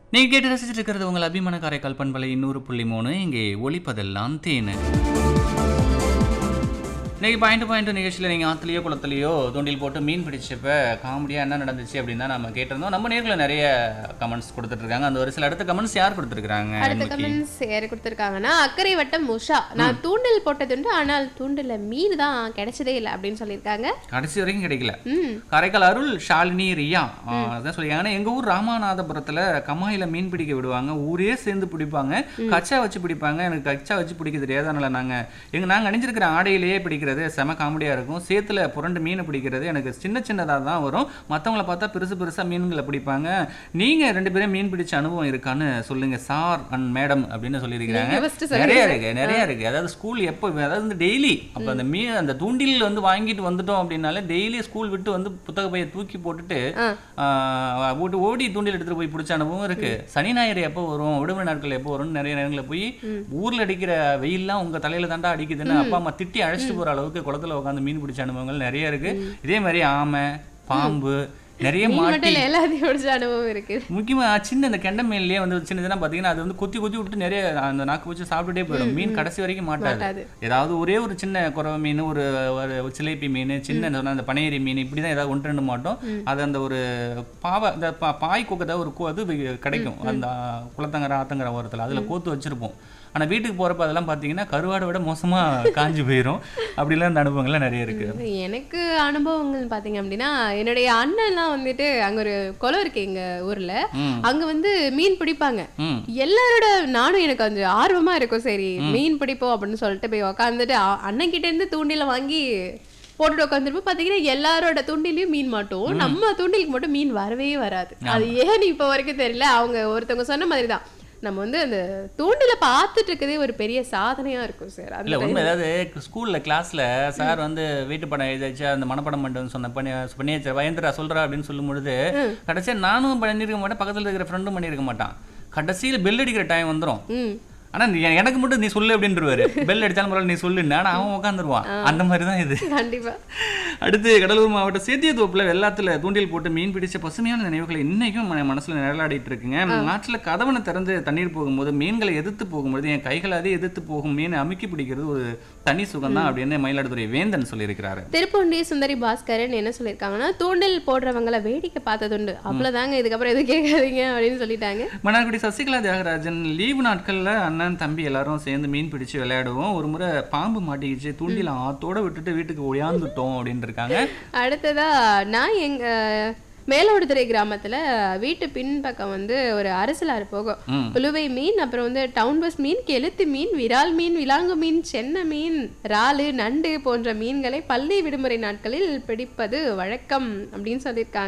நீங்க கேட்டு ரசிச்சிட்டு இருக்கிறது உங்கள் அபிமான காரைக்கால் பண்பலை நூறு புள்ளி மூணு இங்கே ஒளிப்பதெல்லாம் தேனு இன்னைக்கு பாயிண்ட் பாயிண்ட் நிகழ்ச்சியில் நீங்கள் ஆற்றுலையோ குளத்துலையோ தூண்டில் போட்டு மீன் பிடிச்சப்ப காமெடியாக என்ன நடந்துச்சு அப்படின்னு தான் நம்ம கேட்டிருந்தோம் நம்ம நேர்ல நிறைய கமெண்ட்ஸ் கொடுத்துட்ருக்காங்க அந்த ஒரு சில அடுத்த கமெண்ட்ஸ் யார் கொடுத்துருக்காங்க அடுத்த கமெண்ட்ஸ் யாரு கொடுத்துருக்காங்கன்னா அக்கறை வட்டம் உஷா நான் தூண்டில் போட்டதுண்டு ஆனால் தூண்டில மீன் தான் கிடைச்சதே இல்லை அப்படின்னு சொல்லியிருக்காங்க கடைசி வரைக்கும் கிடைக்கல ம் காரைக்கால் அருள் ஷாலினி ரியா ஆ, அதான் சொல்லியிருக்காங்க ஆனால் எங்கள் ஊர் ராமநாதபுரத்தில் கமாயில மீன் பிடிக்க விடுவாங்க ஊரே சேர்ந்து பிடிப்பாங்க கச்சா வச்சு பிடிப்பாங்க எனக்கு கச்சா வச்சு பிடிக்க தெரியாது அதனால நாங்கள் எங்கள் நாங்கள் அணிஞ்சிருக்கிற ஆடையிலேயே பிடிக்கிறது செம காமெடியாக இருக்கும் சேத்துல புரண்டு மீனை பிடிக்கிறது எனக்கு சின்ன சின்னதாக தான் வரும் மற்றவங்கள பார்த்தா பெருசு பெருசாக மீன்களை பிடிப்பாங்க நீங்கள் ரெண்டு பேரும் மீன் பிடிச்ச அனுபவம் இருக்கான்னு சொல்லுங்க சார் அண்ட் மேடம் அப்படின்னு சொல்லியிருக்கிறாங்க நீங்க first சொல்லுங்க நிறைய இருக்கு நிறைய இருக்கு அதாவது ஸ்கூல் எப்போ அதாவது வந்து டெய்லி அப்போ அந்த மீ அந்த தூண்டில் வந்து வாங்கிட்டு வந்துட்டோம் அப்படின்னாலே டெய்லி ஸ்கூல் விட்டு வந்து புத்தக பையை தூக்கி போட்டுட்டு ஆ. ஆஹ், ஓடி ஓடி தூண்டில் எடுத்துட்டு போய் பிடிச்ச அனுபவம் இருக்கு சனி ஞாயிறு எப்போ வரும் விடுமுறை நாட்கள் எப்போ வரும்னு நிறைய நேரங்களில் போய் ஊர்ல அடிக்கிற வெயில்லாம் உங்க தலையில தாண்டா அடிக்குதுன்னு அப்பா அம்மா திட்டி அழைச்சிட்டு போற அளவுக்கு குளத்துல உட்காந்து மீன் பிடிச்ச அனுபவங்கள் நிறைய இருக்கு இதே மாதிரி ஆமை பாம்பு நிறைய மீன் மாட்டி மட்டும் இல்ல, எல்லாத்தையும் பிடிச்ச அனுபவம் இருக்கு முக்கியமா சின்ன இந்த கெண்டை மீன்லயே வந்து சின்னதுனா பாத்தீங்கன்னா அது வந்து கொத்தி கொத்தி விட்டு நிறைய அந்த நாக்கு வச்சு சாப்பிட்டுட்டே போயிடும் மீன் கடைசி வரைக்கும் மாட்டாது மாட்டாது. ஏதாவது ஒரே ஒரு சின்ன குறவை மீன் ஒரு ஒரு சிலேபி மீன் சின்ன இந்த சொன்ன அந்த பனையேரி மீன் இப்படிதான் ஏதாவது ஒன்று ரெண்டு மாட்டோம் அது அந்த ஒரு பாவை இந்த பா- பாய் கொக்கத்தை ஒரு கோ- இது வி- கிடைக்கும் அந்த குளத்தங்கரை ஆத்தங்கரை ஓரத்துல அதுல கோத்து வச்சிருப்போம் ஆனா வீட்டுக்கு போறப்ப அதெல்லாம் பாத்தீங்கன்னா கருவாடை விட மோசமா காஞ்சு போயிடும் அப்படிலாம் இந்த அனுபவங்கள்லாம் நிறைய இருக்கு எனக்கு அனுபவங்கள் பாத்தீங்க அப்படின்னா என்னுடைய அண்ணன்லாம் வந்துட்டு அங்க ஒரு குளம் இருக்கு எங்க ஊர்ல ம் அங்க வந்து மீன் பிடிப்பாங்க ம் எல்லாரோட நானும் எனக்கு கொஞ்சம் ஆர்வமா இருக்கும் சரி மீன் பிடிப்போம் அப்படின்னு சொல்லிட்டு போய் உக்காந்துட்டு அ- அண்ணன் கிட்ட இருந்து தூண்டில வாங்கி போட்டுட்டு உட்காந்துருப்போம் பாத்தீங்கன்னா எல்லாரோட தூண்டிலையும் மீன் மாட்டோம் நம்ம தூண்டிலுக்கு மட்டும் மீன் வரவே வராது அது ஏன்னு இப்ப வரைக்கும் தெரியல அவங்க ஒருத்தவங்க சொன்ன மாதிரி தான் நம்ம வந்து அந்த தூண்டில பார்த்துட்டு இருக்கதே ஒரு பெரிய சாதனையா இருக்கும் சார் இல்ல அது உண்மை அதாவது ஸ்கூல்ல கிளாஸ்ல சார் வந்து வீட்டு படம் எழுதாச்சு அந்த மனப்படம் பண்ணிட்டு சொன்ன பண்ணி பண்ணியாச்சு பயந்துரா சொல்றா அப்படின்னு சொல்லும் பொழுது கடைசியா நானும் பண்ணியிருக்க மாட்டேன் பக்கத்துல இருக்கிற ஃப்ரெண்டும் பண்ணியிருக்க மாட்டான் கடைசியில் பெல் அடிக்கிற டைம் வந்துரும் ம் ஆனா நீ- எனக்கு மட்டும் நீ சொல்லு அப்படின்றவாரு பெல் அடிச்சாலும் பரவாயில்ல நீ சொல்லுன்னு ஆனா அவன் உட்காந்துருவான் அந்த மாதிரி தான் இது கண்டிப்பா அடுத்து கடலூர் மாவட்டம் சேத்தியத்தோப்புல வெள்ளாத்துல தூண்டில் போட்டு மீன் பிடிச்ச பசுமையான நினைவுகள் இன்னைக்கும் மன- மனசுல நிழலாடிட்டு இருக்குங்க ஆற்றுல கதவனை திறந்து தண்ணீர் போகும்போது மீன்களை எதிர்த்து போகும்போது என் கைகளாலே எதிர்த்து போகும் மீனை அமுக்கி பிடிக்கிறது ஒரு தனி சுகம் தான் அப்படின்னு மயிலாடுதுறை வேந்தன் சொல்லியிருக்கிறாரு திருப்பூண்டி சுந்தரி பாஸ்கரன் என்ன சொல்லியிருக்காங்கன்னா தூண்டில் போடுறவங்கள வேடிக்கை பார்த்ததுண்டு அவ்வளவுதாங்க இதுக்கப்புறம் எதுவும் கேட்காதீங்க அப்படின்னு சொல்லிட்டாங்க மன்னார்குடி சசிகலா தியாகராஜன் லீவு நாட்கள்ல அண்ணன் தம்பி எல்லாரும் சேர்ந்து மீன் பிடிச்சு விளையாடுவோம் ஒரு முறை பாம்பு மாட்டிக்கிச்சு தூண்டில ஆத்தோட விட்டுட்டு வீட்டுக்கு ஒழியாந்துட்டோம் அப்படின்னு இருக்காங்க அடுத்ததா நான் எங்க மேலோடுதுறை கிராமத்துல வீட்டு பின்பக்கம் வந்து ஒரு அரசலாறு போகும் ம். புலுவை மீன் அப்புறம் வந்து டவுன் பஸ் மீன் கெளுத்து மீன் விரால் மீன் விலாங்கு மீன் சென்னை மீன் இறாலு நண்டு போன்ற மீன்களை பள்ளி விடுமுறை நாட்களில் பிடிப்பது வழக்கம் அப்படின்னு சொல்லியிருக்காங்க